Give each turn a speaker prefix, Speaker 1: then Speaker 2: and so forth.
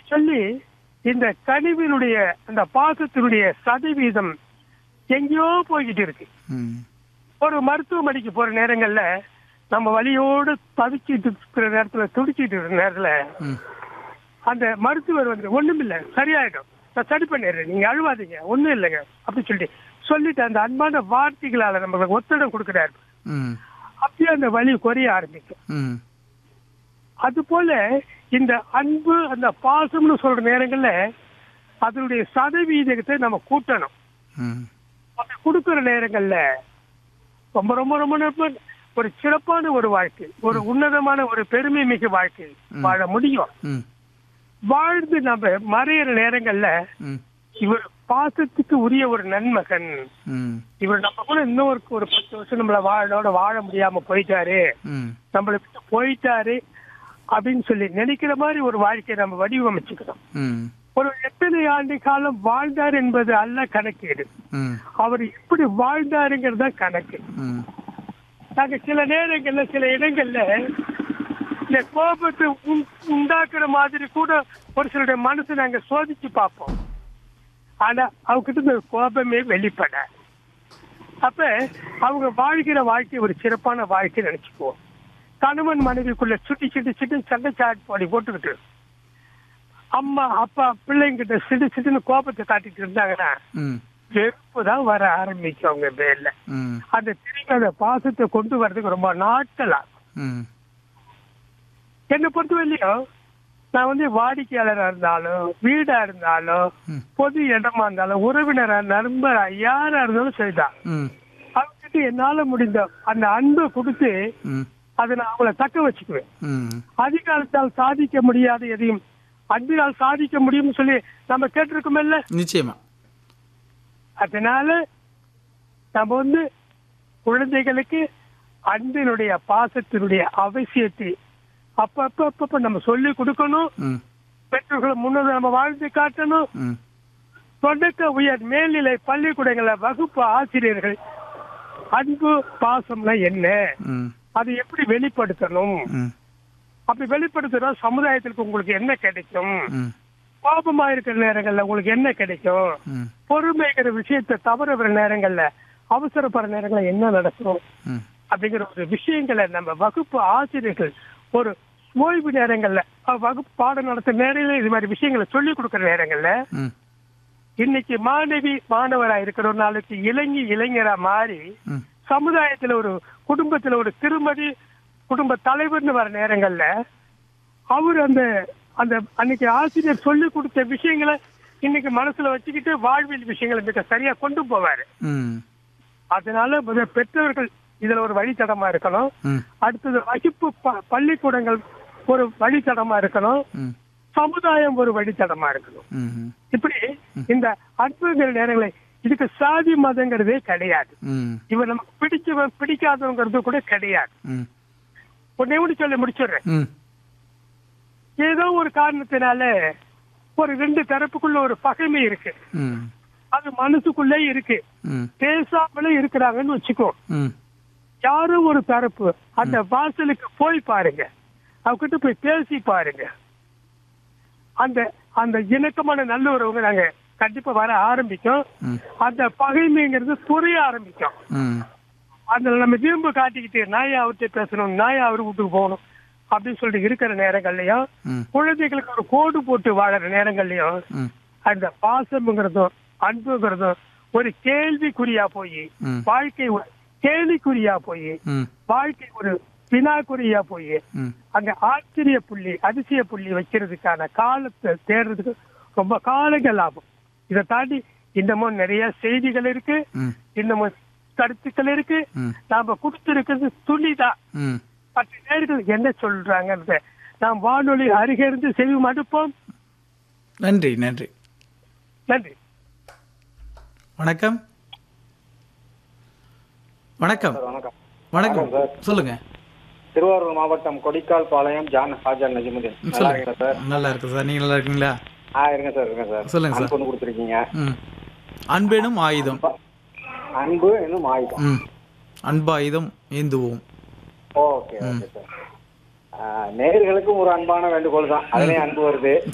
Speaker 1: சொல்லி இந்த கனிவினுடைய அந்த பாசத்தினுடைய சதவீதம் எங்கேயோ போய்கிட்டு இருக்கு
Speaker 2: ம்
Speaker 1: ஒரு மருத்துவமனைக்கு போற நேரங்கள்ல நம்ம வலியோடு தவிச்சிட்டு இருக்கிற நேரத்துல துடிச்சிட்டு இருக்கிற நேரத்துல
Speaker 2: ம்
Speaker 1: அந்த மருத்துவர் வந்து ஒண்ணும் இல்ல சரியாயிடும் நான் சரி பண்ணிடுறேன் நீங்க அழுவாதீங்க ஒண்ணும் இல்லைங்க அப்படின்னு சொல்லிட்டு சொல்லிட்டு அந்த அன்பான வார்த்தைகளால நமக்கு ஒத்தடம் கொடுக்குறாரு
Speaker 2: ம்
Speaker 1: அப்படியே அந்த வலி குறைய ஆரம்பிக்கும்
Speaker 2: ம்
Speaker 1: அது போல இந்த அன்பு அந்த பாசம்னு சொல்ற நேரங்கள்ல அதனுடைய சதவீதத்தை நம்ம கூட்டணும்
Speaker 2: ம்
Speaker 1: அப்படி கொடுக்கிற நேரங்கள்ல ரொம்ப ரொம்ப ரொம்ப ரொம்ப ஒரு சிறப்பான ஒரு வாழ்க்கை ஒரு உன்னதமான ஒரு பெருமை மிகு வாழ்க்கை வாழ முடியும்
Speaker 2: ம்
Speaker 1: வாழ்ந்து நம்ம மறையிற நேரங்கள்ல
Speaker 2: ம்
Speaker 1: இவர் பாசத்துக்கு உரிய ஒரு நன்மகன்
Speaker 2: ம்
Speaker 1: இவர் நம்ம கூட இன்னொரு ஒரு பத்து வருஷம் நம்மள வாழோட வாழ முடியாம போயிட்டாரு
Speaker 2: ம்
Speaker 1: நம்மளை விட்டு போயிட்டாரு அப்படின்னு சொல்லி நினைக்கிற மாதிரி ஒரு வாழ்க்கையை நம்ம வடிவமைச்சுக்கணும்
Speaker 2: ம்
Speaker 1: ஒரு எத்தனை ஆண்டு காலம் வாழ்ந்தார் என்பது அல்ல கணக்கீடு
Speaker 2: ம்
Speaker 1: அவர் எப்படி வாழ்ந்தாருங்கிறது தான் கணக்கு
Speaker 2: ம்
Speaker 1: நாங்க சில நேரங்கள்ல சில இடங்கள்ல இந்த கோபத்தை உண்- உண்டாக்குற மாதிரி கூட ஒரு சிலருடைய மனசை நாங்க சோதிச்சு பார்ப்போம் ஆனா அவகிட்ட இந்த கோபமே வெளிப்பட அப்ப அவங்க வாழ்கிற வாழ்க்கை ஒரு சிறப்பான வாழ்க்கை நினைச்சுக்குவோம் கணவன் மனைவிக்குள்ள சுட்டி சுட்டி சுட்டி சண்டை சாட் போடி போட்டுக்கிட்டு அம்மா அப்பா பிள்ளைங்கிட்ட சிடு சிடுன்னு கோபத்தை காட்டிட்டு இருந்தாங்கன்னா
Speaker 2: ம்
Speaker 1: வெறுப்பு தான் வர ஆரம்பிக்கும் அவங்க மேல
Speaker 2: ம்
Speaker 1: அந்த திரும்பி அந்த பாசத்தை கொண்டு வர்றதுக்கு ரொம்ப நாட்கள் ஆகும்
Speaker 2: ம்
Speaker 1: என்னை பொறுத்தவரையிலையும் நான் வந்து வாடிக்கையாளரா இருந்தாலும் வீடா இருந்தாலும்
Speaker 2: ம்.
Speaker 1: பொது இடமா இருந்தாலும் உறவினரா நண்பரா யாரா இருந்தாலும் சரிதான்
Speaker 2: ம்
Speaker 1: அவங்ககிட்ட என்னால முடிந்த அந்த அன்பை கொடுத்து
Speaker 2: ம்
Speaker 1: அதை நான் அவங்கள தக்க வச்சுக்குவேன்
Speaker 2: ம்
Speaker 1: அதிகாரத்தால் சாதிக்க முடியாத எதையும் அன்பினால் சாதிக்க முடியும்னு சொல்லி நம்ம கேட்டிருக்கோமில்ல
Speaker 2: நிச்சயமா
Speaker 1: அதனால நம்ம வந்து குழந்தைகளுக்கு அன்பினுடைய பாசத்தினுடைய அவசியத்தை அப்பப்ப அப்பப்ப நம்ம சொல்லி கொடுக்கணும்
Speaker 2: ம்
Speaker 1: பெற்றோர்களை முன்னதை நம்ம வாழ்ந்து காட்டணும்
Speaker 2: ம்
Speaker 1: தொடக்க உயர் மேல்நிலை பள்ளிக்கூடங்கள வகுப்பு ஆசிரியர்கள் அன்பு பாசம்னா என்ன
Speaker 2: ம்
Speaker 1: அதை எப்படி வெளிப்படுத்தணும்
Speaker 2: ம்
Speaker 1: அப்படி வெளிப்படுத்துறா சமுதாயத்திற்கு உங்களுக்கு என்ன கிடைக்கும்
Speaker 2: ம்
Speaker 1: கோபமா இருக்கிற நேரங்கள்ல உங்களுக்கு என்ன கிடைக்கும்
Speaker 2: ம்
Speaker 1: பொறுமைங்கிற விஷயத்தை தவறுகிற நேரங்கள்ல அவசரப்படுற நேரங்கள்ல என்ன நடக்கும்
Speaker 2: ம்
Speaker 1: அப்படிங்கிற ஒரு விஷயங்களை நம்ம வகுப்பு ஆசிரியர்கள் ஒரு ஓய்வு நேரங்கள்ல அஹ், வகுப்பு பாடம் நடத்துற நேரங்கள இது மாதிரி விஷயங்களை சொல்லி கொடுக்கிற நேரங்கள்ல
Speaker 2: ம்
Speaker 1: இன்னைக்கு மாணவி மாணவரா இருக்கிற ஒரு நாளைக்கு இளைஞி இளைஞரா மாறி
Speaker 2: ம்
Speaker 1: சமுதாயத்துல ஒரு குடும்பத்துல ஒரு திருமதி குடும்ப தலைவர்னு வர நேரங்கள்ல அவர் அந்த அந்த அன்னைக்கு ஆசிரியர் சொல்லி கொடுத்த விஷயங்களை இன்னைக்கு மனசுல வச்சுக்கிட்டு வாழ்வியல் விஷயங்களை மிக சரியா கொண்டு போவாரு
Speaker 2: ம்
Speaker 1: அதனால முதல்ல பெற்றோர்கள் இதுல ஒரு வழித்தடமா இருக்கணும்
Speaker 2: ம்
Speaker 1: அடுத்தது வகுப்பு ப- பள்ளிக்கூடங்கள் ஒரு வழித்தடமா இருக்கணும்
Speaker 2: ம்
Speaker 1: சமுதாயம் ஒரு வழித்தடமா இருக்கணும்
Speaker 2: ம்
Speaker 1: இப்படி இந்த அற்புதங்கிற நேரங்களை இதுக்கு சாதி மதங்கிறதே கிடையாது
Speaker 2: ம்
Speaker 1: இவன் நமக்கு பிடிச்சவன் பிடிக்காதவங்கிறது கூட கிடையாது
Speaker 2: ம்
Speaker 1: ஒன்னே ஒன்று சொல்லி முடிச்சிடுறேன்
Speaker 2: ம்
Speaker 1: ஏதோ ஒரு காரணத்தினால ஒரு ரெண்டு தரப்புக்குள்ள ஒரு பகைமை இருக்கு
Speaker 2: ம்
Speaker 1: அது மனசுக்குள்ளே இருக்கு
Speaker 2: ம்
Speaker 1: பேசாமலே இருக்கிறாங்கன்னு வச்சுக்கோ
Speaker 2: ம்
Speaker 1: யாரோ ஒரு தரப்பு அந்த வாசலுக்கு போய் பாருங்க அவகிட்ட போய் பேசி பாருங்க அந்த அந்த இணக்கமான நல்ல உறவுங்க நாங்க கண்டிப்பா வர ஆரம்பிக்கும்
Speaker 2: ம்.
Speaker 1: அந்த பகைமைங்கிறது புரிய ஆரம்பிக்கும்
Speaker 2: ம்
Speaker 1: அதுல நம்ம திரும்ப காட்டிக்கிட்டு நாயா அவர்கிட்ட பேசணும் நாயா அவர் வீட்டுக்கு போகணும் அப்படின்னு சொல்லிட்டு இருக்கிற நேரங்கள்லயும்
Speaker 2: ம்
Speaker 1: குழந்தைகளுக்கு ஒரு கோடு போட்டு வாழற நேரங்கள்லயும்
Speaker 2: ம்
Speaker 1: அந்த பாசம்ங்கிறதும் அன்புங்கிறதும் ஒரு கேள்விக்குறியா போய்
Speaker 2: ம்.
Speaker 1: வாழ்க்கை ஒரு கேள்விக்குறியா போய்
Speaker 2: ம்
Speaker 1: வாழ்க்கை ஒரு வினாக்குறியா போய்
Speaker 2: ம்
Speaker 1: அங்க ஆச்சரிய புள்ளி அதிசய புள்ளி வைக்கிறதுக்கான காலத்தை தேடுறதுக்கு ரொம்ப காலங்கள் ஆகும் இதை தாண்டி இன்னமும் நிறைய செய்திகள் இருக்கு
Speaker 2: ம்
Speaker 1: இன்னமும் கருத்துக்கள் இருக்கு
Speaker 2: ம்
Speaker 1: நாம கொடுத்திருக்கிறது துளிதான்
Speaker 2: ம்
Speaker 1: மற்ற நேர்கள் என்ன சொல்றாங்கன்றத நாம் வானொலி அருகிருந்து செவி மடுப்போம்
Speaker 2: நன்றி நன்றி
Speaker 1: நன்றி
Speaker 2: வணக்கம் வணக்கம்
Speaker 3: வணக்கம்
Speaker 2: வணக்கம்
Speaker 3: சார்.
Speaker 2: சொல்லுங்க
Speaker 3: திருவாரூர் மாவட்டம் கொடிக்கால் பாளையம் ஜான் ஹாஜா நஜிமுதீன்
Speaker 2: ம்,
Speaker 3: நல்லா
Speaker 2: சொல்லுங்க
Speaker 3: இருக்கீங்களா சார்
Speaker 2: நல்லா இருக்கு சார் நீங்க நல்லா இருக்கீங்களா
Speaker 3: ஆ இருங்க சார் இருங்க சார்
Speaker 2: சொல்லுங்க சார்.
Speaker 3: அன்பு கொடுத்துருக்கீங்க
Speaker 2: ம் அன்பெனும் ஆயுதம்
Speaker 3: அன்பு இன்னும் ஆயுதம்
Speaker 2: ம் அன்பாயுதம் ஏந்துவோம்
Speaker 3: ஓகே ஓகே சார் ஆ, நேயர்களுக்கும் ஒரு அன்பான வேண்டுகோள் தான் அதுலயும் அன்பு வருது